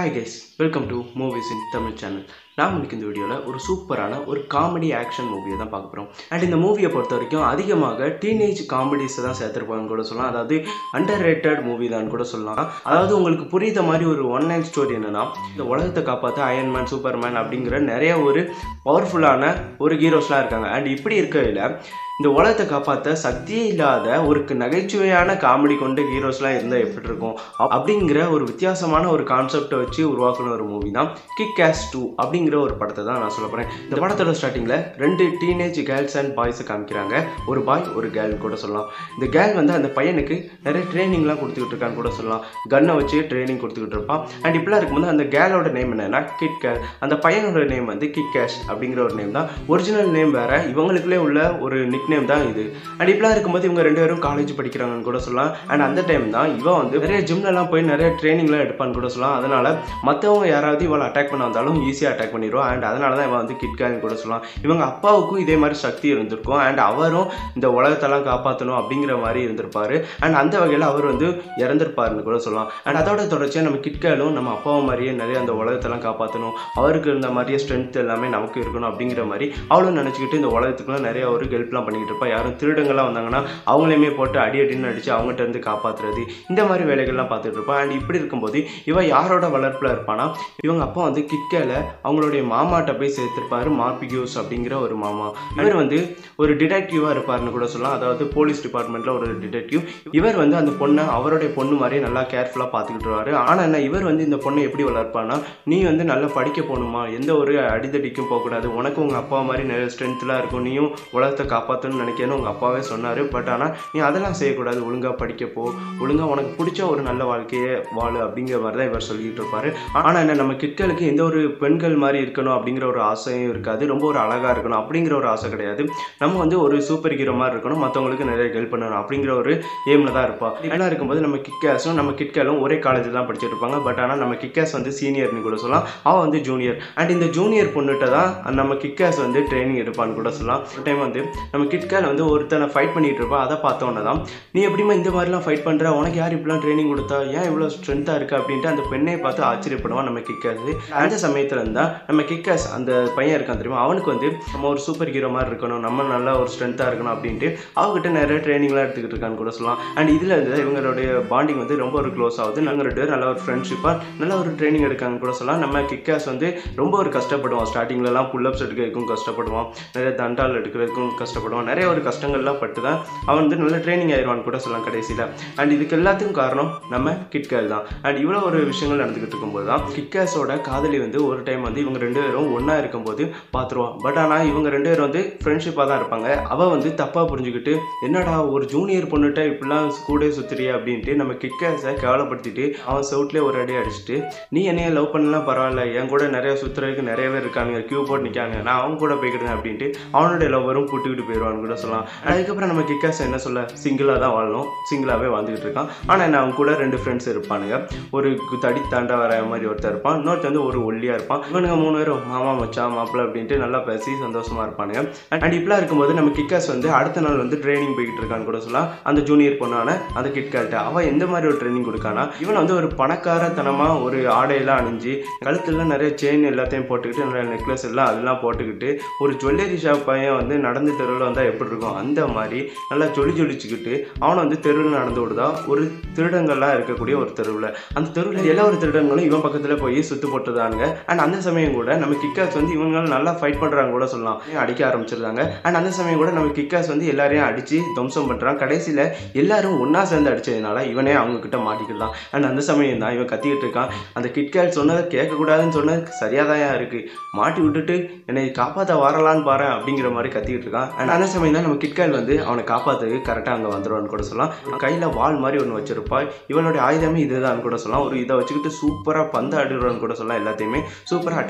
hi guys welcome to movies in Tamil channel நாம் இன்னைக்கு இந்த வீடியோவில் ஒரு சூப்பரான ஒரு காமெடி ஆக்ஷன் மூவியை தான் பார்க்க போகிறோம் அண்ட் இந்த மூவியை பொறுத்த வரைக்கும் அதிகமாக டீனேஜ் காமெடிஸை தான் சேர்த்துருப்பாங்கன்னு கூட சொல்லலாம் அதாவது அண்டர் ரேட்டட் மூவி தான் கூட சொல்லலாம் அதாவது உங்களுக்கு புரியுத மாதிரி ஒரு ஒன் நைன் ஸ்டோரி என்னன்னா இந்த உலகத்தை காப்பாற்ற அயன்மேன் சூப்பர்மேன் அப்படிங்கிற நிறைய ஒரு பவர்ஃபுல்லான ஒரு ஹீரோஸ்லாம் இருக்காங்க அண்ட் இப்படி இருக்கையில் இந்த உலகத்தை காப்பாற்ற சக்தியே இல்லாத ஒரு நகைச்சுவையான காமெடி கொண்ட ஹீரோஸ்லாம் இருந்தால் எப்படி இருக்கும் அப்- அப்படிங்கிற ஒரு வித்தியாசமான ஒரு கான்செப்டை வச்சு உருவாக்குன ஒரு மூவி தான் கிக் கேஸ் டூ அப்படிங்கிற ஒரு படத்தை தான் நான் சொல்ல போகிறேன் இந்த படத்தோட ஸ்டார்டிங்கில் ரெண்டு டீனேஜ் கேர்ள்ஸ் அண்ட் பாய்ஸை காமிக்கிறாங்க ஒரு பாய் ஒரு கேர்ள் கூட சொல்லலாம் இந்த கேர்ள் வந்து அந்த பையனுக்கு நிறைய ட்ரைனிங்லாம் கொடுத்துக்கிட்டு இருக்கான்னு கூட சொல்லலாம் கன்னை வச்சு ட்ரைனிங் கொடுத்துக்கிட்டு இருப்பான் அண்ட் இப்படிலாம் இருக்கும்போது அந்த கேர்ளோட நேம் என்னன்னா கிட் கேர் அந்த பையனோட நேம் வந்து கிக் கேஷ் அப்படிங்கிற ஒரு நேம் தான் ஒரிஜினல் நேம் வேற இவங்களுக்குள்ளே உள்ள ஒரு நிக் நேம் தான் இது அண்ட் இப்படிலாம் இருக்கும்போது இவங்க ரெண்டு பேரும் காலேஜ் படிக்கிறாங்கன்னு கூட சொல்லலாம் அண்ட் அந்த டைம் தான் இவன் வந்து நிறைய ஜிம்லலாம் போய் நிறைய ட்ரைனிங்லாம் எடுப்பான்னு கூட சொல்லலாம் அதனால மற்றவங்க யாராவது இவளை அட்டாக் பண்ண வந்தாலும் ஈஸியாக அட்டாக் பண்ணிடுவான் அண்ட் அதனால தான் இவன் வந்து கிட்கான்னு கூட சொல்லலாம் இவங்க அப்பாவுக்கும் இதே மாதிரி சக்தி இருந்திருக்கும் அண்ட் அவரும் இந்த உலகத்தெல்லாம் காப்பாற்றணும் அப்படிங்கிற மாதிரி இருந்திருப்பாரு அண்ட் அந்த வகையில் அவர் வந்து இறந்திருப்பாருன்னு கூட சொல்லலாம் அண்ட் அதோட தொடர்ச்சியாக நம்ம கிட்காலும் நம்ம அப்பாவை மாதிரியே நிறைய அந்த உலகத்தெல்லாம் காப்பாற்றணும் அவருக்கு இருந்த மாதிரியே ஸ்ட்ரென்த் எல்லாமே நமக்கு இருக்கணும் அப்படிங்கிற மாதிரி அவளும் நினச்சிக்கிட்டு இந்த உலகத்துக்குள்ள நிறைய ஒரு ஹெல்ப்லாம் பண்ணிக்கிட்டு இருப்பா யாரும் திருடங்கள்லாம் வந்தாங்கன்னா அவங்களையுமே போட்டு அடி அடின்னு அடித்து அவங்ககிட்ட இருந்து காப்பாற்றுறது இந்த மாதிரி வேலைகள்லாம் பார்த்துட்டு இருப்பா அண்ட் இப்படி இருக்கும்போது இவ யாரோட வளர்ப்பில் இருப்பானா இவங்க அப்பா வந்து கிட்கேல அவங்களுடைய மாமாட்ட போய் சேர்த்திருப்பாரு மார்பிகியூஸ் அப்படிங்கிற ஒரு மாமா இவர் வந்து ஒரு டிடெக்டிவாக இருப்பாருன்னு கூட சொல்லலாம் அதாவது போலீஸ் டிபார்ட்மெண்ட்டில் ஒரு டிடெக்டிவ் இவர் வந்து அந்த பொண்ணை அவருடைய பொண்ணு மாதிரியே நல்லா கேர்ஃபுல்லாக பார்த்துக்கிட்டு வருவாரு ஆனால் என்ன இவர் வந்து இந்த பொண்ணை எப்படி வளர்ப்பானா நீ வந்து நல்லா படிக்க போகணுமா எந்த ஒரு அடிதடிக்கும் போகக்கூடாது உனக்கு உங்கள் அப்பா மாதிரி நிறைய ஸ்ட்ரென்த்லாம் இருக்கும் நீயும் உலகத்தை காப்பாற்றணும்னு நினைக்கிறேன்னு உங்கள் அப்பாவே சொன்னார் பட் ஆனால் நீ அதெல்லாம் செய்யக்கூடாது ஒழுங்காக படிக்க போ ஒழுங்காக உனக்கு பிடிச்ச ஒரு நல்ல வாழ்க்கையே வாழு அப்படிங்கிற மாதிரி தான் இவர் சொல்லிட்டு இருப்பாரு ஆனால் என்ன நம்ம கிட்களுக்கு எந்த ஒரு பெண்கள் மாதிரி இருக்கணும் அப்படிங்கிற ஒரு ஆசையும் இருக்காது ரொம்ப ஒரு அழகாக இருக்கணும் அப்படிங்கிற ஒரு ஆசை கிடையாது நம்ம வந்து ஒரு சூப்பர் ஹீரோ மாதிரி இருக்கணும் மற்றவங்களுக்கு நிறைய ஹெல்ப் பண்ணணும் அப்படிங்கிற ஒரு எய்மில் தான் இருப்பா எல்லாம் இருக்கும்போது நம்ம கிக்கேஸும் நம்ம கிட்கேலும் ஒரே காலேஜில் தான் படிச்சுட்டு இருப்பாங்க பட் ஆனால் நம்ம கிக்கேஸ் வந்து சீனியர்னு கூட சொல்லலாம் அவன் வந்து ஜூனியர் அண்ட் இந்த ஜூனியர் பொண்ணுகிட்ட தான் நம்ம கிக்கேஸ் வந்து ட்ரைனிங் எடுப்பான்னு கூட சொல்லலாம் ஒரு டைம் வந்து நம்ம கிட்கேல் வந்து ஒருத்தனை ஃபைட் பண்ணிட்டு இருப்பா அதை பார்த்தோன்னே தான் நீ எப்படிமா இந்த மாதிரிலாம் ஃபைட் பண்ணுற உனக்கு யார் இப்படிலாம் ட்ரைனிங் கொடுத்தா ஏன் இவ்வளோ ஸ்ட்ரென்த்தாக இருக்கு அப்படின்ட்டு அந்த பெண்ணை பார்த்து ஆச்சரியப்படுவான் நம்ம கிக்கேஸ் அந்த சமயத்தில் இருந்தால் நம்ம கிக்கேஸ் அந்த பையன் இருக்கான் தெரியுமா அவனுக்கு வந்து நம்ம ஒரு சூப்பர் ஹீரோ மாதிரி இருக்கணும் நம்ம நல்லா ஒரு ஸ்ட்ரென்த்தாக இருக்கணும் அப்படின்ட்டு அவங்ககிட்ட நிறைய ட்ரைனிங்லாம் எடுத்துக்கிட்டு இருக்கான்னு கூட சொல்லலாம் அண்ட் இதில் இருந்து இவங்களுடைய பாண்டிங் வந்து ரொம்ப ஒரு க்ளோஸ் ஆகுது நாங்கள் ரெண்டு பேரும் நல்ல ஒரு ஃப்ரெண்ட்ஷிப்பாக நல்ல ஒரு ட்ரைனிங் எடுக்காங்கன்னு கூட சொல்லலாம் நம்ம கிக்காஸ் வந்து ரொம்ப ஒரு கஷ்டப்படுவான் ஸ்டார்டிங்லலாம் புல்லப்ஸ் எடுக்கிறதுக்கும் கஷ்டப்படுவான் நிறைய தண்டால் எடுக்கிறதுக்கும் கஷ்டப்படுவான் நிறைய ஒரு கஷ்டங்கள்லாம் பட்டு தான் அவன் வந்து நல்ல ட்ரைனிங் ஆயிடுவான்னு கூட சொல்லலாம் கடைசியில் அண்ட் இதுக்கு எல்லாத்துக்கும் காரணம் நம்ம கிட்கேஸ் தான் அண்ட் இவ்வளோ ஒரு விஷயங்கள் நடந்துக்கிட்டு இருக்கும்போது தான் கிட்கேஸோட காதலி வந்து ஒரு டைம் வந்து இவங்க ரெண்டு பேரும் ஒன்றா இருக்கும்போது பார்த்துருவான் பட் ஆனால் இவங்க ரெண்டு பேரும் வந்து ஃப்ரெண்ட்ஷிப்பாக தான் இருப்பாங்க அவள் வந்து தப்பாக புரிஞ்சுக்கிட்டு என்னடா ஒரு ஜூனியர் பொண்ணுகிட்ட இப்படிலாம் கூட சுத்துறிய அப்படின்ட்டு நம்ம கிக்கேஸை கேவலப்படுத்திட்டு அவன் செவுட்லேயே ஒரு அடி அடிச்சுட்டு நீ என்னைய லவ் பண்ணலாம் பரவாயில்ல என் கூட நிறைய சுற்றுறதுக்கு நிறைய பேர் இருக்காங்க கியூ போட்டு நிற்காங்க நான் அவங்க கூட போய்க்கிட்டேன் அப்படின்ட்டு அவனுடைய லவ்வரும் கூட்டிக்கிட்டு போயிடுவான்னு கூட சொல்லலாம் அதுக்கப்புறம் நம்ம கிக்காஸ் என்ன சொல்ல சிங்கிளாக தான் வாழணும் சிங்கிளாகவே வாழ்ந்துக்கிட்டு இருக்கான் ஆனால் என்ன அவங்க கூட ரெண்டு ஃப்ரெண்ட்ஸ் இருப்பானுங்க ஒரு தடி தாண்டா வர மாதிரி ஒருத்தர் இருப்பான் இன்னொருத்தர் வந்து ஒரு ஒல்லியாக இருப்பான் இவனுங்க மூணு பேரும் மாமா மச்சான் மாப்பிள்ள அப்படின்ட்டு நல்லா பேசி சந்தோஷமா இருப்பானுங்க அண்ட் இப்படிலாம் இருக்கும்போது நம்ம கிக்காஸ் வந்து அடுத்த நாள் வந்து ட்ரைனிங் போய்கிட்டு இருக்கான்னு கூட சொல்லலாம் அந்த ஜூனியர் பொண்ணான அந்த கிட்கார்ட்ட அவன் எந்த மாதிரி ஒரு ட்ரைனிங் கொடுக்கானா இவன் வந்து ஒரு பணக்காரத்தனமாக ஒரு ஆடையெல்லாம் அணிஞ்சு கழுத்துலாம் நிறைய செயின் எல்லாத்தையும் போட்டுக்கிட்டு நிறைய நெக்லஸ் எல்லாம் அதெல்லாம் போட்டுக்கிட்டு ஒரு ஜுவல்லரி ஷாப் பையன் வந்து நடந்து தெருவில் வந்தால் எப்படி இருக்கும் அந்த மாதிரி நல்லா ஜொலி ஜொலிச்சுக்கிட்டு அவனை வந்து தெருவில் நடந்து விடுதா ஒரு திருடங்கள்லாம் இருக்கக்கூடிய ஒரு தெருவில் அந்த தெருவில் எல்லா ஒரு திருடங்களும் இவன் பக்கத்தில் போய் சுத்து போட்டுதானுங்க அண்ட் அந்த சமயம் கூட நம்ம கிக்காஸ் வந்து இவங்க நல்லா ஃபைட் பண்ணுறாங்க கூட சொல்லலாம் அடிக்க ஆரம்பிச்சிருந்தாங்க அண்ட் அந்த சமயம் கூட நம்ம கிக்காஸ் வந்து எல்லாரையும் அடித்து துவம்சம் பண்ணுறான் கடைசியில் எல்லாரும் ஒன்றா சேர்ந்து அடிச்சதுனால இவனே அவங்க கிட்ட மாட்டிக்கிட்டான் அண்ட் அந்த சமயம் தான் இவன் கத்திக்கிட்டு இருக்கான் அந்த கிட்கேட் சொன்னதை கேட்கக்கூடாதுன்னு சொன்னது சரியாக தான் இருக்குது மாட்டி விட்டுட்டு என்னை காப்பாற்ற வரலான்னு பாரு அப்படிங்கிற மாதிரி கத்திக்கிட்டு இருக்கான் அண்ட் அந்த சமயம் தான் நம்ம கிட்கேல் வந்து அவனை காப்பாற்றுறதுக்கு கரெக்டாக அங்கே வந்துடுவான்னு கூட சொல்லலாம் கையில் வாள் மாதிரி ஒன்று வச்சிருப்பா இவளுடைய ஆயுதமே இதுதான் கூட சொல்லலாம் ஒரு இதை வச்சுக்கிட்டு சூப்பராக பந்து ஆடிடுவான்னு கூட சொல்லலாம் எல்லாத்தையுமே சூப்பராக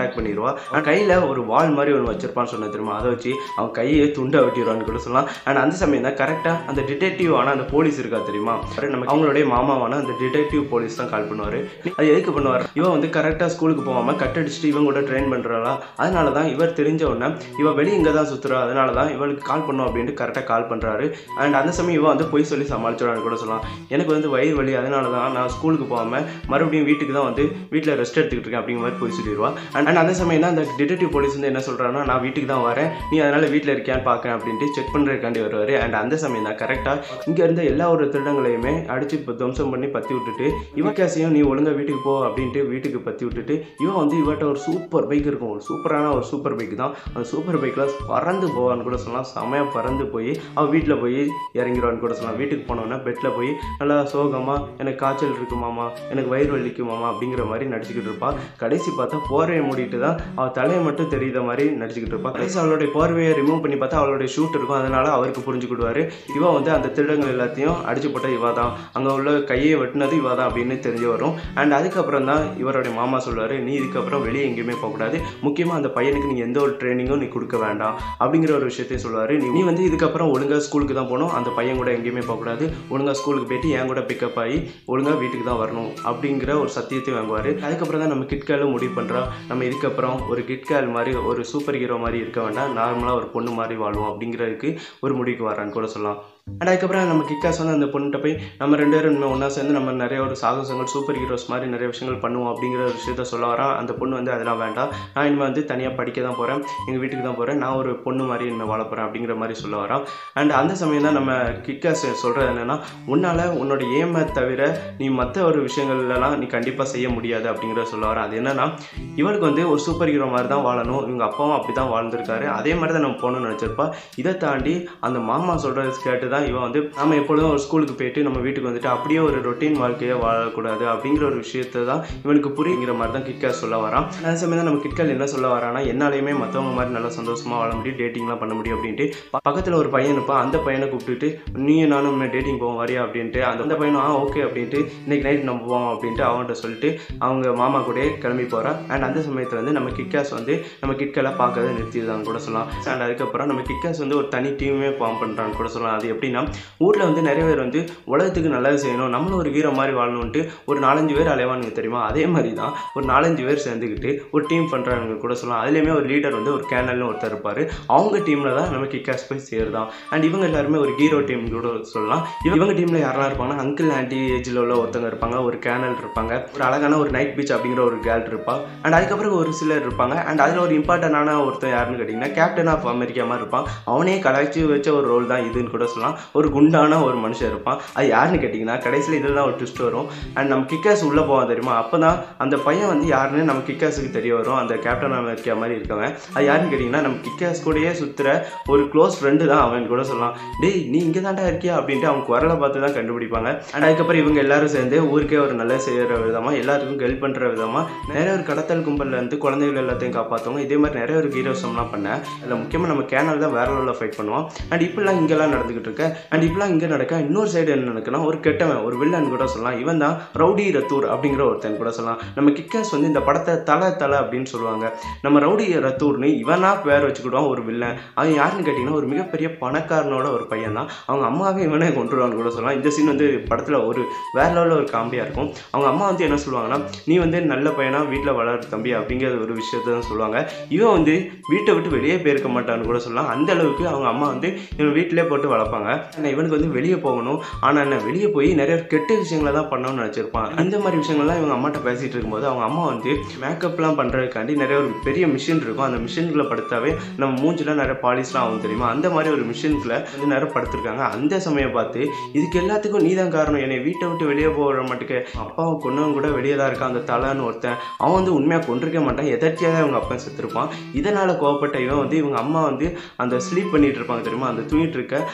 அட்டாக் பண்ணிடுவா அவன் கையில் ஒரு வால் மாதிரி ஒன்று வச்சிருப்பான்னு சொன்ன தெரியுமா அதை வச்சு அவன் கையை துண்டை வெட்டிடுவான்னு கூட சொல்லலாம் அண்ட் அந்த சமயம் தான் கரெக்டாக அந்த டிடெக்டிவ் ஆன அந்த போலீஸ் இருக்கா தெரியுமா நம்ம அவங்களுடைய மாமாவான அந்த டிடெக்டிவ் போலீஸ் தான் கால் பண்ணுவார் அது எதுக்கு பண்ணுவார் இவன் வந்து கரெக்டாக ஸ்கூலுக்கு போகாமல் கட் அடிச்சுட்டு இவன் கூட ட்ரெயின் பண்ணுறாளா அதனால தான் இவர் தெரிஞ்ச உடனே இவன் வெளியே இங்கே தான் சுற்றுறா அதனால தான் இவளுக்கு கால் பண்ணும் அப்படின்ட்டு கரெக்டாக கால் பண்ணுறாரு அண்ட் அந்த சமயம் இவன் வந்து பொய் சொல்லி சமாளிச்சிடான்னு கூட சொல்லலாம் எனக்கு வந்து வயிறு வலி அதனால தான் நான் ஸ்கூலுக்கு போகாமல் மறுபடியும் வீட்டுக்கு தான் வந்து வீட்டில் ரெஸ்ட் எடுத்துக்கிட்டு இருக்கேன் அப்படிங்கிற மாதிரி போய் சொல்லிடுவா அண்ட் அண்ட் அந்த சமயம் தான் அந்த டிடெக்டிவ் போலீஸ் வந்து என்ன சொல்கிறான்னா நான் வீட்டுக்கு தான் வரேன் நீ அதனால் வீட்டில் இருக்கியான்னு பார்க்கேன் அப்படின்ட்டு செக் பண்ணுறதுக்காண்டி வருவார் அண்ட் அந்த சமயம் தான் கரெக்டாக இங்கே இருந்த எல்லா ஒரு திருடங்களையுமே அடித்து இப்போ துவம்சம் பண்ணி பற்றி விட்டுட்டு இவக்காசியும் நீ ஒழுங்காக வீட்டுக்கு போ அப்படின்ட்டு வீட்டுக்கு பற்றி விட்டுட்டு இவன் வந்து இவட்ட ஒரு சூப்பர் பைக் இருக்கும் ஒரு சூப்பரான ஒரு சூப்பர் பைக் தான் அந்த சூப்பர் பைக்கில் பறந்து போவான்னு கூட சொல்லலாம் செமையாக பறந்து போய் அவள் வீட்டில் போய் இறங்கிடுவான்னு கூட சொல்லலாம் வீட்டுக்கு போனோன்னா பெட்டில் போய் நல்லா சோகமாக எனக்கு காய்ச்சல் இருக்கு மாமா எனக்கு வயிறு வலிக்கு மாமா அப்படிங்கிற மாதிரி நடிச்சுக்கிட்டு இருப்பா கடைசி பார்த்தா போர்வையை மூடிட்டு தான் அவள் தலையை மட்டும் தெரியுத மாதிரி நடிச்சுக்கிட்டு இருப்பா கடைசி அவளுடைய போர்வையை ரிமூவ் பண்ணி பார்த்தா அவளுடைய ஷூட் இருக்கும் அதனால அவருக்கு புரிஞ்சுக்கிடுவாரு இவ வந்து அந்த திருடங்கள் எல்லாத்தையும் அடிச்சு போட்ட இவ தான் அங்கே உள்ள கையை வெட்டினது இவ தான் அப்படின்னு தெரிஞ்சு வரும் அண்ட் அதுக்கப்புறம் தான் இவருடைய மாமா சொல்லுவார் நீ இதுக்கப்புறம் வெளியே எங்கேயுமே போகக்கூடாது முக்கியமாக அந்த பையனுக்கு நீ எந்த ஒரு ட்ரைனிங்கும் நீ கொடுக்க வேண்டாம் அப்படிங்கிற ஒரு விஷயத்தையும் சொல்லுவார் நீ நீ வந்து இதுக்கப்புறம் ஒழுங்காக ஸ்கூலுக்கு தான் போகணும் அந்த பையன் கூட எங்கேயுமே போகக்கூடாது ஒழுங்காக ஸ்கூலுக்கு போயிட்டு என் கூட பிக்கப் ஆகி ஒழுங்காக வீட்டுக்கு தான் வரணும் அப்படிங்கிற ஒரு சத்தியத்தை வாங்குவார் அதுக்கப்புறம் தான் நம்ம கிட்காலும் முடிவு பண்ணுறோம் நம்ம இதுக்கப்புறம் ஒரு கிட்கால் மாதிரி ஒரு சூப்பர் ஹீரோ மாதிரி இருக்க வேண்டாம் நார்மலாக ஒரு பொண்ணு மாதிரி வாழ்வோம் அப்படிங்கிறதுக்கு ஒரு முடிவுக்கு வரான்னு கூட சொல்லலாம் அண்ட் அதுக்கப்புறம் நம்ம கிக்காஸ் வந்து அந்த பொண்ணுகிட்ட போய் நம்ம ரெண்டு பேரும் இனிமேல் ஒன்றா சேர்ந்து நம்ம நிறைய ஒரு சாகசங்கள் சூப்பர் ஹீரோஸ் மாதிரி நிறைய விஷயங்கள் பண்ணுவோம் அப்படிங்கிற ஒரு விஷயத்த சொல்ல வரான் அந்த பொண்ணு வந்து அதெல்லாம் வேண்டாம் நான் இனிமேல் வந்து தனியாக படிக்க தான் போகிறேன் எங்கள் வீட்டுக்கு தான் போகிறேன் நான் ஒரு பொண்ணு மாதிரி இனிமேல் வாழ போகிறேன் அப்படிங்கிற மாதிரி சொல்ல வரான் அண்ட் அந்த சமயம் தான் நம்ம கிக்காஸ் சொல்கிறது என்னென்னா உன்னால் உன்னோட ஏமை தவிர நீ மற்ற ஒரு விஷயங்கள்லாம் நீ கண்டிப்பாக செய்ய முடியாது அப்படிங்கிற சொல்ல வரான் அது என்னன்னா இவளுக்கு வந்து ஒரு சூப்பர் ஹீரோ மாதிரி தான் வாழணும் இவங்க அப்பாவும் அப்படி தான் வாழ்ந்திருக்காரு அதே மாதிரி தான் நம்ம போகணும்னு நினச்சிருப்பா இதை தாண்டி அந்த மாமா சொல்கிறது கேட்டு தான் இவன் வந்து நம்ம எப்பொழுதும் ஒரு ஸ்கூலுக்கு போயிட்டு நம்ம வீட்டுக்கு வந்துட்டு அப்படியே ஒரு ரொட்டீன் வாழ்க்கையை வாழக்கூடாது அப்படிங்கிற ஒரு விஷயத்தை தான் இவனுக்கு புரியுங்கிற மாதிரி தான் கிட்கால் சொல்ல வரான் அந்த சமயம் தான் நம்ம கிட்கால் என்ன சொல்ல வரானா என்னாலையுமே மற்றவங்க மாதிரி நல்லா சந்தோஷமாக வாழ முடியும் டேட்டிங்லாம் பண்ண முடியும் அப்படின்ட்டு பக்கத்தில் ஒரு பையன் இருப்பான் அந்த பையனை கூப்பிட்டுட்டு நீயும் நானும் டேட்டிங் போவோம் வரியா அப்படின்ட்டு அந்த அந்த பையனும் ஆ ஓகே அப்படின்ட்டு இன்னைக்கு நைட் நம்ம போவோம் அப்படின்ட்டு அவன்கிட்ட சொல்லிட்டு அவங்க மாமா கூடயே கிளம்பி போகிறான் அண்ட் அந்த சமயத்தில் வந்து நம்ம கிட்காஸ் வந்து நம்ம கிட்களை பார்க்கறத நிறுத்திடுதான்னு கூட சொல்லலாம் அண்ட் அதுக்கப்புறம் நம்ம கிட்காஸ் வந்து ஒரு தனி டீமே ஃபார்ம் பண்ணுறான்னு கூட சொல்லலாம் அது எப்படின்னா ஊரில் வந்து நிறைய பேர் வந்து உலகத்துக்கு நல்லது செய்யணும் நம்மளும் ஒரு வீர மாதிரி வாழணுன்ட்டு ஒரு நாலஞ்சு பேர் அலைவானுங்க தெரியுமா அதே மாதிரி தான் ஒரு நாலஞ்சு பேர் சேர்ந்துக்கிட்டு ஒரு டீம் பண்ணுறாங்க கூட சொல்லலாம் அதுலேயுமே ஒரு லீடர் வந்து ஒரு கேனல்னு ஒருத்தர் இருப்பார் அவங்க டீமில் தான் நம்ம கிக்காஸ் போய் சேருதான் அண்ட் இவங்க எல்லாருமே ஒரு ஹீரோ டீம் கூட சொல்லலாம் இவங்க இவங்க டீமில் யாரெல்லாம் இருப்பாங்கன்னா அங்கிள் ஆண்டி ஏஜில் உள்ள ஒருத்தவங்க இருப்பாங்க ஒரு கேனல் இருப்பாங்க ஒரு அழகான ஒரு நைட் பீச் அப்படிங்கிற ஒரு கேர்ள் இருப்பா அண்ட் அதுக்கப்புறம் ஒரு சிலர் இருப்பாங்க அண்ட் அதில் ஒரு இம்பார்ட்டண்டான ஒருத்தன் யாருன்னு கேட்டிங்கன்னா கேப்டன் ஆஃப் அமெரிக்கா மாதிரி இருப்பான் அவனே கலாய்ச்சி வச்ச ஒரு ரோல் தான் இதுன்னு கூட சொல்லலாம் ஒரு குண்டான ஒரு மனுஷன் இருப்பான் அது யாருன்னு கேட்டிங்கன்னா கடைசியில் இதில் தான் ஒரு ட்விஸ்ட் வரும் அண்ட் நம்ம கிக்காஸ் உள்ளே போவான் தெரியுமா அப்போ தான் அந்த பையன் வந்து யாருன்னு நம்ம கிக்காஸுக்கு தெரிய வரும் அந்த கேப்டன் அமெரிக்கா மாதிரி இருக்கவன் அது யாருன்னு கேட்டிங்கன்னா நம்ம கிக்காஸ் கூடயே சுற்றுற ஒரு க்ளோஸ் ஃப்ரெண்டு தான் அவன் கூட சொல்லலாம் டேய் நீ இங்கே தாண்டா இருக்கியா அப்படின்ட்டு அவங்க குரலை பார்த்து தான் கண்டுபிடிப்பாங்க அண்ட் அதுக்கப்புறம் இவங்க எல்லாரும் சேர்ந்து ஊருக்கே ஒரு நல்ல செய்கிற விதமாக எல்லாத்துக்கும் ஹெல்ப் பண்ணுற விதமாக நிறைய ஒரு கடத்தல் கும்பல்ல இருந்து குழந்தைகள் எல்லாத்தையும் காப்பாற்றுவாங்க இதே மாதிரி நிறைய ஒரு ஹீரோசம்லாம் பண்ணேன் அதில் முக்கியமாக நம்ம கேனல் தான் வேற லெவலில் ஃபைட் பண்ணுவோம் அண்ட் இப்படிலாம் இங்கெல்லாம் நடந்துக்கிட்டு இருக்கு அண்ட் இப்படிலாம் இங்கே நடக்க இன்னொரு சைடு என்ன நடக்குன்னா ஒரு கெட்டவன் ஒரு வில்லன் கூட சொல்லலாம் இவன் தான் ரவுடி ரத்தூர் அப்படிங்கிற ஒருத்தன் கூட சொல்லலாம் நம்ம கிக்கர்ஸ் வந்து இந்த படத்தை தலை தலை அப்படின்னு சொல்லுவாங்க நம்ம ரவுடி ரத்தூர்னு இவனா பேர் வச்சுக்கிடுவான் ஒரு வில்லன் அவன் யாருன்னு கேட்டிங்கன்னா ஒரு மிகப்பெரிய பணக்காரனோட ஒரு பையன் தான் அவங்க அம்மாவே இவனே கொண்டுருவான்னு கூட சொல்லலாம் இந்த சீன் வந்து படத்தில் ஒரு வேற லெவலில் ஒரு காமெடியாக இருக்கும் அவங்க அம்மா வந்து என்ன சொல்லுவாங்கன்னா நீ வந்து நல்ல பையனா வீட்டில் வளரு தம்பி அப்படிங்கிற ஒரு விஷயத்த தான் சொல்லுவாங்க இவன் வந்து வீட்டை விட்டு வெளியே போயிருக்க மாட்டான்னு கூட சொல்லலாம் அந்த அளவுக்கு அவங்க அம்மா வந்து இவன் வீட்டிலே போட்டு வளர்ப்பாங்க ஆனால் இவனுக்கு வந்து வெளியே போகணும் ஆனால் என்ன வெளியே போய் நிறைய கெட்ட விஷயங்களை தான் பண்ணணும்னு நினச்சிருப்பான் இந்த மாதிரி விஷயங்கள்லாம் இவங்க அம்மாட்ட பேசிகிட்டு இருக்கும்போது அவங்க அம்மா வந்து மேக்கப்லாம் பண்ணுறதுக்காண்டி நிறைய ஒரு பெரிய மிஷின் இருக்கும் அந்த மிஷின்களை படுத்தாவே நம்ம மூஞ்சில நிறைய பாலிஷ்லாம் ஆகும் தெரியுமா அந்த மாதிரி ஒரு மிஷின்குள்ள வந்து நிறைய படுத்திருக்காங்க அந்த சமயம் பார்த்து இதுக்கு எல்லாத்துக்கும் நீ தான் காரணம் என்னை வீட்டை விட்டு வெளியே போகிற மாட்டுக்கு அப்பாவை கொண்டவன் கூட வெளியே தான் இருக்கான் அந்த தலைன்னு ஒருத்தன் அவன் வந்து உண்மையாக கொண்டிருக்க மாட்டான் எதர்ச்சியாக தான் இவங்க அப்பா செத்துருப்பான் இதனால் கோவப்பட்ட இவன் வந்து இவங்க அம்மா வந்து அந்த ஸ்லீப் பண்ணிட்டு இருப்பாங்க தெரியுமா அந்த தூங்கிட்டு இருக்க அந்த மிஷின்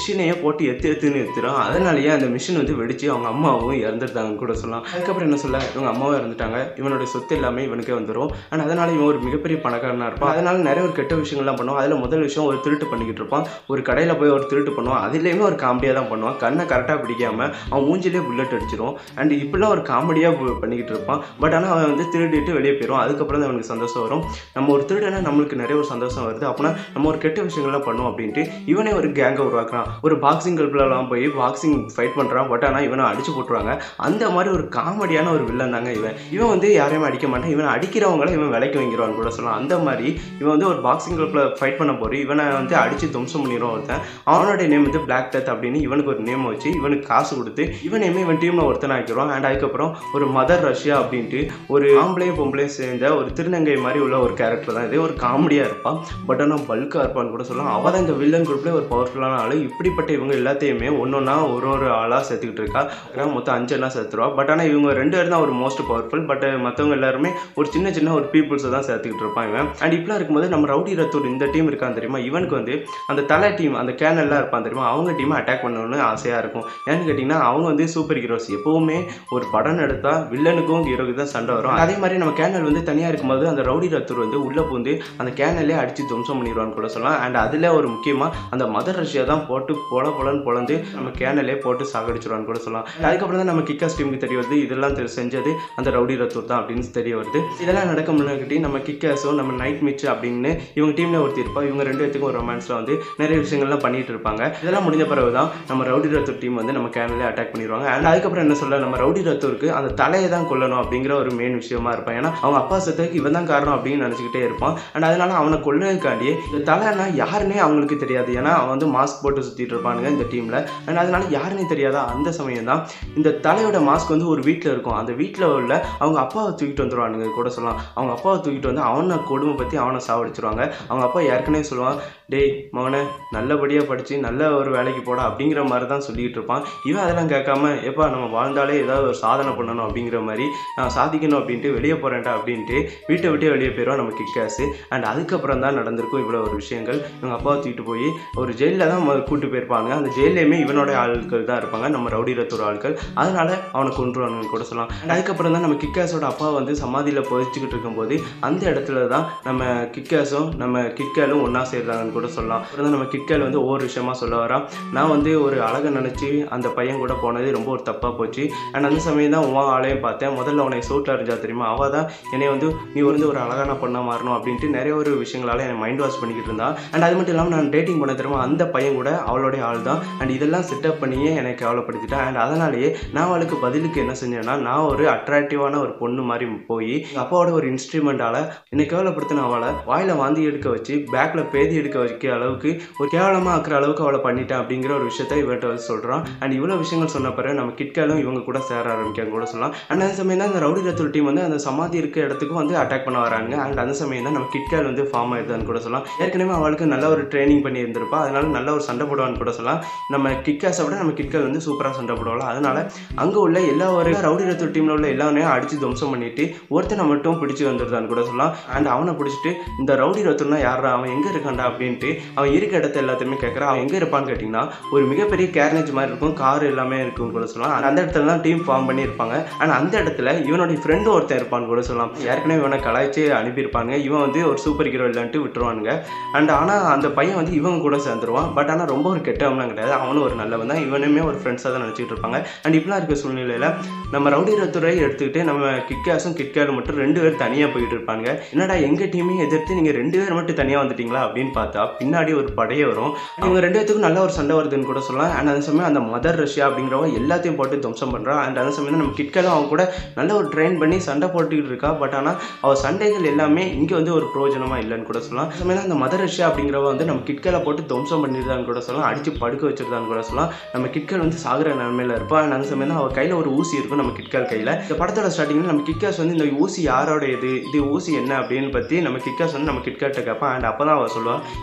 மிஷினையே போட்டு எத்து எத்துன்னு எத்துறோம் அதனாலேயே அந்த மிஷின் வந்து வெடிச்சு அவங்க அம்மாவும் இறந்துருந்தாங்க கூட சொல்லலாம் அதுக்கப்புறம் என்ன சொல்ல இவங்க அம்மாவும் இறந்துட்டாங்க இவனுடைய சொத்து எல்லாமே இவனுக்கே வந்துடும் அண்ட் அதனால இவன் ஒரு மிகப்பெரிய பணக்காரனா இருப்பான் அதனால நிறைய ஒரு கெட்ட விஷயங்கள்லாம் பண்ணுவான் அதில் முதல் விஷயம் ஒரு திருட்டு பண்ணிக்கிட்டு இருப்பான் ஒரு கடையில் போய் ஒரு திருட்டு பண்ணுவான் அதுலேயுமே ஒரு காமெடியாக தான் பண்ணுவான் கண்ணை கரெக்டாக பிடிக்காம அவன் மூஞ்சிலே புல்லட் அடிச்சிரும் அண்ட் இப்படிலாம் ஒரு காமெடியாக பண்ணிக்கிட்டு இருப்பான் பட் ஆனால் அவன் வந்து திருடிட்டு வெளியே போயிடுவான் அதுக்கப்புறம் தான் அவனுக்கு சந்தோஷம் வரும் நம்ம ஒரு திருடனா நம்மளுக்கு நிறைய ஒரு சந்தோஷம் வருது அப்படின்னா நம்ம ஒரு கெட்ட விஷயங்கள்லாம் பண்ணுவோம் அப்படின்ட்டு இவனே ஒரு கேங்கை உருவாக்குறான் ஒரு பாக்ஸிங் கிளப்லலாம் போய் பாக்ஸிங் ஃபைட் பண்ணுறான் பட் ஆனால் இவனை அடிச்சு போட்டுருவாங்க அந்த மாதிரி ஒரு காமெடியான ஒரு வில்லன் தாங்க இவன் இவன் வந்து யாரையுமே அடிக்க மாட்டான் இவன் அடிக்கிறவங்கள இவன் விலைக்கு வாங்கிடுவான்னு கூட சொல்லலாம் அந்த மாதிரி இவன் வந்து ஒரு பாக்ஸிங் கிளப்பில் ஃபைட் பண்ண போய் இவனை வந்து அடித்து துவம்சம் பண்ணிடுவான் ஒருத்தன் அவனோட நேம் வந்து பிளாக் டெத் அப்படின்னு இவனுக்கு ஒரு நேம் வச்சு இவனுக்கு காசு கொடுத்து இவனையுமே இவன் டீமில் ஒருத்தனை ஆக்கிடுவான் அண்ட் அதுக்கப்புறம் ஒரு மதர் ரஷ்யா அப்படின்ட்டு ஒரு ஆம்பளையும் பொம்பளையும் சேர்ந்த ஒரு திருநங்கை மாதிரி உள்ள ஒரு கேரக்டர் தான் இது ஒரு காமெடியாக இருப்பான் பட் ஆனால் பல்காக இருப்பான்னு கூட சொல்லலாம் அவள் தான் இந்த வில்லன் குரூப்லேயே ஒரு பவர்ஃபுல்லான ஆள் இப்படிப்பட்ட இவங்க எல்லாத்தையுமே ஒன்றொன்னா ஒரு ஒரு ஆளாக சேர்த்துக்கிட்டு இருக்கா ஏன்னா மொத்தம் அஞ்சு எல்லாம் சேர்த்துருவா பட் ஆனால் இவங்க ரெண்டு பேர் தான் ஒரு மோஸ்ட் பவர்ஃபுல் பட் மற்றவங்க எல்லாருமே ஒரு சின்ன சின்ன ஒரு பீப்புள்ஸை தான் சேர்த்துக்கிட்டு இருப்பான் இவன் அண்ட் இப்படிலாம் இருக்கும்போது நம்ம ரவுடி ரத்தூர் இந்த டீம் இருக்கான் தெரியுமா இவனுக்கு வந்து அந்த தலை டீம் அந்த கேனல்லாம் இருப்பான் தெரியுமா அவங்க டீமை அட்டாக் பண்ணணும்னு ஆசையாக இருக்கும் ஏன்னு கேட்டிங்கன்னா அவங்க வந்து சூப்பர் ஹீரோஸ் எப்போவுமே ஒரு படம் எடுத்தால் வில்லனுக்கும் ஹீரோக்கு தான் சண்டை வரும் அதே மாதிரி நம்ம கேனல் வந்து தனியாக இருக்கும்போது அந்த ரவுடி ரத்தூர் வந்து உள்ளே பூந்து அந்த கேனலே அடித்து துவம்சம் பண்ணிடுவான்னு கூட சொல்லலாம் அண்ட் அதில் ஒரு முக்கியமாக அந்த மதர் ரஷ்யா தான் போட்டு பொல பொலன்னு பொழந்து நம்ம கேனலே போட்டு சாகடிச்சிருவான்னு கூட சொல்லலாம் அதுக்கப்புறம் தான் நம்ம கிக்காஸ் டீமுக்கு தெரிய வருது இதெல்லாம் தெரி- செஞ்சது அந்த ரவுடி ரத்தூர் தான் அப்படின்னு தெரிய வருது இதெல்லாம் நடக்க முன்னாடி நம்ம கிக்காஸும் நம்ம நைட் மிச் அப்படின்னு இவங்க டீமில் ஒருத்தி இருப்பா இவங்க ரெண்டு பேத்துக்கும் ஒரு ரொமான்ஸில் வந்து நிறைய விஷயங்கள்லாம் பண்ணிட்டு இருப்பாங்க இதெல்லாம் முடிஞ்ச பிறகு தான் நம்ம ரவுடி ரத்தூர் டீம் வந்து நம்ம கேனலே அட்டாக் பண்ணிடுவாங்க அண்ட் அதுக்கப்புறம் என்ன சொல்ல நம்ம ரவுடி ரத்தூருக்கு அந்த தலையை தான் கொல்லணும் அப்படிங்கிற ஒரு மெயின் விஷயமா இருப்பான் ஏன்னா அவங்க அப்பா செத்துக்கு இவன் தான் காரணம் அப்படின்னு நினச்சிக்கிட்டே இருப்பான் அண்ட் அதனால அவனை கொல்றதுக்காண்டி இந்த தலைனா யாருன்னே அவங்களுக்கு தெரியாது ஏன்னா அவன் வந்து மாஸ்க் போட்டு சுற்றிட்டு இருப்பானுங்க இந்த டீமில் அண்ட் அதனால யாருன்னே தெரியாதா அந்த சமயம் தான் இந்த தலையோட மாஸ்க் வந்து ஒரு வீட்டில் இருக்கும் அந்த வீட்டில் உள்ள அவங்க அப்பாவை தூக்கிட்டு வந்துருவானுங்க கூட சொல்லலாம் அவங்க அப்பாவை தூக்கிட்டு வந்து அவனை கொடுமை பற்றி அவனை சாவடிச்சிருவாங்க அவங்க அப்பா ஏற்கனவே சொல்லுவான் டேய் மவனை நல்லபடியாக படித்து நல்ல ஒரு வேலைக்கு போடா அப்படிங்கிற மாதிரி தான் சொல்லிக்கிட்டு இருப்பான் இவன் அதெல்லாம் கேட்காம எப்பா நம்ம வாழ்ந்தாலே ஏதாவது ஒரு சாதனை பண்ணணும் அப்படிங்கிற மாதிரி நான் சாதிக்கணும் அப்படின்ட்டு வெளியே போகிறேன்டா அப்படின்ட்டு வீட்டை விட்டே வெளியே போயிடுவான் நம்ம கிக்காஸு அண்ட் அதுக்கப்புறம் தான் நடந்திருக்கும் இவ்வளோ ஒரு விஷயங்கள் இவங்க அப்பாவை தூக்கிட்டு போய் ஒரு ஜெயிலில் தான் மொத கூட்டு போயிருப்பாங்க அந்த ஜெயிலையுமே இவனோட ஆட்கள் தான் இருப்பாங்க நம்ம ரவுடி ரத்தூர் ஆட்கள் அதனால அவனை கொண்டுருவானுங்க கூட சொல்லலாம் And அதுக்கப்புறம் தான் நம்ம கிக்காஸோட அப்பா வந்து சமாதியில் புதைச்சிக்கிட்டு இருக்கும்போது அந்த இடத்துல தான் நம்ம கிக்காஸும் நம்ம கிட்கேலும் ஒன்றா சேர்றாங்கன்னு கூட சொல்லலாம் அப்புறம் தான் நம்ம கிட்கேல் வந்து ஒவ்வொரு விஷயமா சொல்ல வரான் நான் வந்து ஒரு அழகை நினச்சி அந்த பையன் கூட போனது ரொம்ப ஒரு தப்பாக போச்சு அண்ட் அந்த சமயம் தான் உன் ஆளையும் பார்த்தேன் முதல்ல உனக்கு சோட்டில் அறிஞ்சா தெரியுமா அவள் தான் என்னை வந்து நீ வந்து ஒரு அழகான பொண்ணாக மாறணும் அப்படின்ட்டு நிறைய ஒரு விஷயங்களால என்னை மைண்ட் வாஷ் பண்ணிக்கிட்டு இருந்தா அண்ட் அது மட்டும் இல்லாமல் நான் டேட்டிங் பண்ண தெரியுமா அந்த பையன் கூட அவளுடைய ஆள் தான் அண்ட் இதெல்லாம் செட்டப் பண்ணியே என்னை கேவலப்படுத்திட்டேன் அண்ட் அதனாலேயே நான் அவளுக்கு பதிலுக்கு என்ன செஞ்சேன்னா நான் ஒரு அட்ராக்டிவான ஒரு பொண்ணு மாதிரி போய் எங்கள் அப்பாவோட ஒரு இன்ஸ்ட்ருமெண்ட்டால் என்னை கேவலப்படுத்தின அவளை வாயில் வாந்தி எடுக்க வச்சு பேக்கில் பேதி எடுக்க வைக்க அளவுக்கு ஒரு கேவலமாக ஆக்குற அளவுக்கு அவளை பண்ணிட்டேன் அப்படிங்கிற ஒரு விஷயத்த இவர்கிட்ட வந்து சொல்கிறான் அண்ட் இவ்வளோ விஷயங்கள் சொன்ன பிறகு நம்ம கிட்காலும் இவங்க கூட சேர ஆரம்பிக்காங்க கூட சொல்லலாம் அண்ட் அந்த சமயம் தான் அந்த ரவுடி ரத்தூர் டீம் வந்து அந்த சமாதி இருக்க இடத்துக்கும் வந்து அட்டாக் பண்ண வராங்க அண்ட் அந்த சமயம் தான் நம்ம கிட்கால் வந்து ஃபார்ம் ஆயிருதான்னு கூட சொல்லலாம் ஏற்கனவே அவளுக்கு நல்ல ஒரு ட்ரைனிங் பண்ணி இருந்திருப்பா அதனால நல்ல ஒரு சண்டை போடுவான்னு கூட சொல்லலாம் நம்ம கிட்காஸை விட நம்ம கிட்கால் வந்து சூப்பராக சண்டை போடுவாள் அதனால அங்கே உள்ள எல்லா ஒரு ரவுடி ரத்தூர் டீமில் உள்ள எல்லாமே அடித்து துவம்சம் பண்ணிட்டு ஒருத்தனை மட்டும் பிடிச்சி வந்துருதான்னு கூட சொல்லலாம் அண்ட் அவனை பிடிச்சிட்டு இந்த ரவுடி ரத்தூர்னா யாரா அவன் எங்கே இருக்கான்டா அப்படின்ட்டு அவன் இருக்க இடத்த எல்லாத்தையுமே கேட்குறான் அவன் எங்கே இருப்பான்னு கேட்டிங்கன்னா ஒரு மிகப்பெரிய கேரேஜ் மாதிரி இருக்கும் கார் எல்லாமே இருக்கும்னு கூட சொல்லலாம் And அந்த இடத்துல தான் டீம் ஃபார்ம் பண்ணியிருப்பாங்க அண்ட் அந்த இடத்துல இவனுடைய ஃப்ரெண்டு ஒருத்தன் இருப்பான்னு கூட சொல்லலாம் ஏற்கனவே இவனை கலாய்ச்சி அனுப்பியிருப்பாங்க இவன் வந்து ஒரு சூப்பர் ஹீரோ இல்லைன்ட்டு விட்டுருவானுங்க அண்ட் ஆனால் அந்த பையன் வந்து இவங்க கூட சேர்ந்துருவான் பட் ஆனால் ரொம்ப ஒரு கெட்டவன்லாம் கிடையாது அவனும் ஒரு நல்லவன் தான் இவனுமே ஒரு ஃப்ரெண்ட்ஸாக தான் நினச்சிட்டு இருப்பாங்க அண்ட் இப்படிலாம் இருக்க சூழ்நிலையில் நம்ம ரவுடி ரத்துறை எடுத்துக்கிட்டு நம்ம கிட்காஸும் கிட்காலும் மட்டும் ரெண்டு பேர் தனியாக போயிட்டு இருப்பாங்க என்னடா எங்கள் டீமையும் எதிர்த்து நீங்கள் ரெண்டு பேர் மட்டும் தனியாக வந்துட்டீங்களா அப்படின்னு பார்த்தா பின்னாடி ஒரு படையே வரும் இவங்க ரெண்டு பேத்துக்கும் நல்ல ஒரு சண்டை வருதுன்னு கூட சொல்லலாம் அண்ட் அந்த சமயம் அந்த மதர் ரஷ்யா அப்படிங்கிறவங்க எல்லாத்தையும் போட்டு துவம்சம் பண்ணுறான் அண்ட் அந்த சமயம் தான் நம்ம கிட்காலும் அவங்க கூட நல்ல ஒரு ட்ரெயின் பண்ணி சண்டை போட்டுக்கிட்டு இருக்கா பட் ஆனால் அவள் சண்டைகள் எல்லாமே இங்கே வந்து ஒரு பிரயோஜனமாக இல்லைன்னு கூட சொல்லலாம் அந்த சமயம் தான் அந்த மதர் ரஷ்யா அப்படிங்கிறவ வந்து நம்ம கிட்கால போட்டு துவம்சம் பண்ணிடுதான்னு கூட சொல்லலாம் அடித்து படுக்க வச்சிருந்தான்னு கூட சொல்லலாம் நம்ம கிட்கால் வந்து சாகுற நிலமையில இருப்பா அண்ட் அந்த சமயம் தான் அவள் கையில் ஒரு ஊசி இருக்கும் நம்ம கிட்கால் கையில் இந்த படத்தோட ஸ்டார்டிங்கில் நம்ம கிட்காஸ் வந்து இந்த ஊசி யாரோட இது இது ஊசி என்ன அப்படின்னு பற்றி நம்ம கிட்காஸ் வந்து நம்ம கிட்காட்ட கேட்பான் அண்ட் அப்போ தான் அவள் சொல்லுவாள்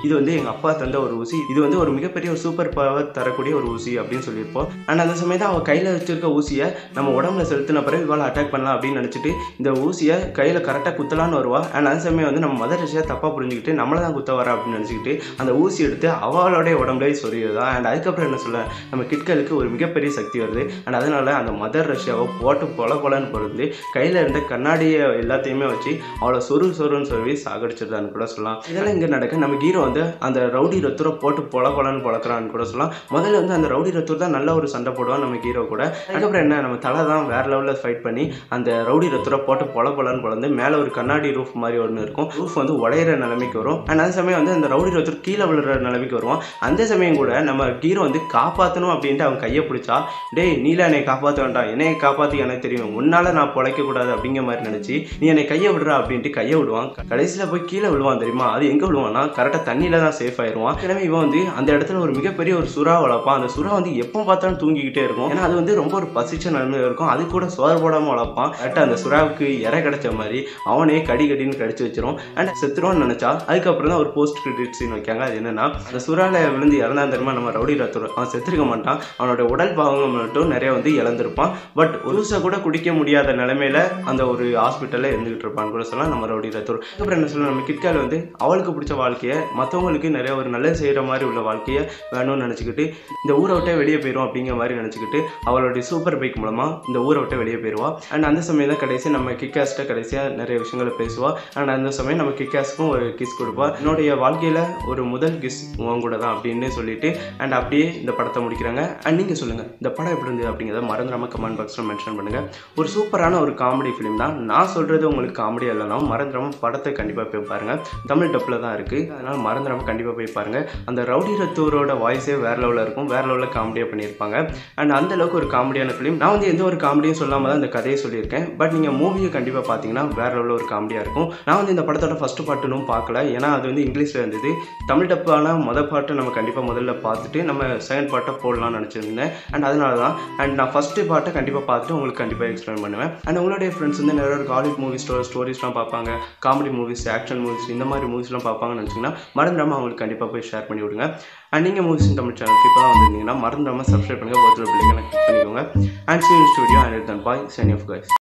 இது வந்து எங்கள் அப்பா தந்த ஒரு ஊசி இது வந்து ஒரு மிகப்பெரிய ஒரு சூப்பர் பவர் தரக்கூடிய ஒரு ஊசி அப்படின்னு சொல்லியிருப்போம் அண்ட் அந்த சமயத்தில் அவள் கையில் வச்சிருக்க ஊசியை நம்ம உடம்புல செலுத்தின பிறகு இவாளை அட்டாக் பண்ணலாம் அப்படின்னு நினச்சிட்டு இந்த ஊசியை கையில் கரெக்டாக குத்தலான்னு வருவா அண்ட் அந்த சமயம் வந்து நம்ம மதர் ரஷ்யா தப்பாக புரிஞ்சுக்கிட்டு நம்மளை தான் குத்த வரா அப்படின்னு நினச்சிக்கிட்டு அந்த ஊசி எடுத்து அவளுடைய உடம்புலேயே சொரியுதா அண்ட் அதுக்கப்புறம் என்ன சொல்ல நம்ம கிட்களுக்கு ஒரு மிகப்பெரிய சக்தி வருது அண்ட் அதனால அந்த மதர் ரஷ்யாவை போட்டு பொல பொலன்னு பொருந்து கையில் இருந்த கண்ணாடியை எல்லாத்தையுமே வச்சு அவளை சொரு சொருன்னு சொல்லி சாகடிச்சிருந்தான்னு கூட சொல்லலாம் இதெல்லாம் இங்கே நடக்க நம்ம ஹீரோ வந்து அந்த ரவுடி ரத்தூரை போட்டு பொல பொலன்னு பொழக்கிறான்னு கூட சொல்லலாம் முதல்ல வந்து அந்த ரவுடி ரத்தூர் தான் நல்ல ஒரு சண்டை போடுவான் நம்ம ஹீரோ கூட அதுக்கப்புறம் என்ன நம்ம தலை தான் வேற லெவலில் ஃபைட் பண்ணி அந்த ரவுடி ரத்தூரை போட்டு பொல பொலன்னு பொழந்து மேலே ஒரு கண்ணாடி ரூஃப் மாதிரி ஒன்று இருக்கும் ரூஃப் வந்து உடையிற நிலைமைக்கு வரும் அண்ட் அந்த சமயம் வந்து அந்த ரவுடி ரத்தூர் கீழே விழுற நிலைமைக்கு வருவான் அந்த சமயம் கூட நம்ம ஹீரோ வந்து காப்பாற்றணும் அப்படின்ட்டு அவன் கையை பிடிச்சா டேய் நீல என்னை காப்பாற்ற வேண்டாம் என்னை காப்பாற்றி எனக்கு தெரியும் உன்னால நான் பொழைக்க கூடாது அப்படிங்கிற மாதிரி நினச்சி நீ என்னை கையை விடுறா அப்படின்ட்டு கையை விடுவான் கடைசியில் போய் கீழே விழுவான் தெரியுமா அது எங்கே விழுவான்னா கரெக்டாக தண்ணியில் தான் சேஃப் ஆயிடுவான் எனவே இவன் வந்து அந்த இடத்துல ஒரு மிகப்பெரிய ஒரு சுறா வளர்ப்பான் அந்த சுறா வந்து எப்போ பார்த்தாலும் தூங்கிக்கிட்டே இருக்கும் ஏன்னா அது வந்து ரொம்ப ஒரு பசிச்ச நிலைமையில இருக்கும் அது கூட சோறு போடாமல் வளர்ப்பான் கரெக்டாக அந்த சுறாவுக்கு இறை கிடைச்ச மாதிரி அவனே கடி கடின்னு கடிச்சு வச்சிரும் அண்ட் செத்துருவான்னு நினச்சா அதுக்கப்புறம் தான் ஒரு போஸ்ட் கிரெடிட் சீன் வைக்காங்க அது என்னன்னா அந்த சுறால விழுந்து இறந்தா தெரியுமா நம்ம ரவுடி ரத்தூர் அவன் செத்துருக்க மாட்டான் அவனோட உடல் பாகங்கள் மட்டும் நிறைய வந்து இழந்திருப்பான் பட் ஒருசா கூட குடிக்க முடியாத நிலைமையில அந்த ஒரு ஹாஸ்பிட்டலில் இருந்துகிட்டு இருப்பான்னு கூட சொல்லலாம் நம்ம ரவுடி ரத்தூர் அப்புறம் என்ன சொல்லலாம் நம்ம கிட்கால் வந்து அவளுக்கு பிடிச்ச வாழ்க்கையை மற்றவங்களுக்கு நிறைய ஒரு நல்லது செய்கிற மாதிரி உள்ள வாழ்க்கையை வேணும்னு நினச்சிக்கிட்டு இந்த ஊரை விட்டே வெளியே போயிடும் அப்படிங்கிற மாதிரி நினச்சிக்கிட்டு அவளுடைய சூப்பர் பைக் மூலமாக இந்த ஊரை விட்டு வெளியே போயிடுவா அண்ட் அந்த சமயம் தான் கடைசி நம்ம கிக்காஸ்ட்டை கடைசியாக நிறைய விஷயங்களை பேசுவா அண்ட் அந்த சமயம் நம்ம கிக்காஸ்க்கும் ஒரு கிஸ் கொடுப்பா என்னுடைய வாழ்க்கையில் ஒரு முதல் கிஸ் உன் கூட தான் அப்படின்னு சொல்லிட்டு அண்ட் அப்படியே இந்த படத்தை முடிக்கிறாங்க அண்ட் நீங்கள் சொல்லுங்கள் இந்த படம் எப்படி இருந்தது அப்படிங்கிறத மறந்துடாம கமெண்ட் பாக்ஸில் மென்ஷன் பண்ணுங்கள் ஒரு சூப்பரான ஒரு காமெடி ஃபிலிம் தான் நான் சொல்கிறது உங்களுக்கு காமெடி இல்லைனா மறந்துடாம படத்தை கண்டிப்பாக போய் பாருங்கள் தமிழ் டப்பில் தான் இருக்குது அதனால் மறந்துடாம கண்டிப்பாக போய் பாருங்கள் அந்த ரவுடி ரத்தூரோட வாய்ஸே வேறு லெவலில் இருக்கும் வேறு லெவலில் காமெடியாக பண்ணியிருப்பாங்க அண்ட் அந்த அளவுக்கு ஒரு காமெடியான ஃபிலிம் நான் வந்து எந்த ஒரு காமெடியும் சொல்லாமல் தான் இந்த கதையை சொல்லியிருக்கேன் பட் நீங்கள் மூவியை கண்டிப்பாக பார்த்தீங்கன்னா வேறு லெவலில் ஒரு காமெடியாக இருக்கும் நான் வந்து இந்த படத்தோட ஃபஸ்ட்டு பாட்டுனும் பார்க்கல ஏன்னா அது வந்து இங்கிலீஷில் இருந்தது தமிழ் டப்பான மொதல் பாட்டை நம்ம கண்டிப்பாக முதல்ல பார்த்துட்டு நம்ம செகண்ட் பாட்டை போடலாம்னு நினச்சிருந்தேன் அண்ட் அதனால தான் அண்ட் நான் ஃபஸ்ட்டு பாட்டை கண்டிப்பாக பார்த்துட்டு உங்களுக்கு கண்டிப்பாக எக்ஸ்பிளைன் பண்ணுவேன் அண்ட் உங்களுடைய ஃப்ரெண்ட்ஸ் வந்து நிறைய ஹாலிவுட் மூவிஸ் ஸ்டோரிஸ்லாம் பார்ப்பாங்க காமெடி மூவிஸ் ஆக்ஷன் மூவிஸ் இந்த மாதிரி மூவிஸ்லாம் பார்ப்பாங்கன்னு நினச்சிங்கன்னா மறந்துடாமல் அவங்களுக்கு கண்டிப்பாக போய் ஷேர் பண்ணி விடுங்க அண்ட் நீங்கள் மூவிஸ் தமிழ் சேனலுக்கு இப்போ தான் வந்திருந்தீங்கன்னா மறந்துடாமல் சப்ஸ்கிரைப் பண்ணுங்கள் பர்த்டே பிள்ளைங்களை கிளிக் பண்ணிக்கோங்க அண்ட் சீன் ஸ்டுடியோ அண்ட் தன் பாய் சனி ஆஃப் கைஸ்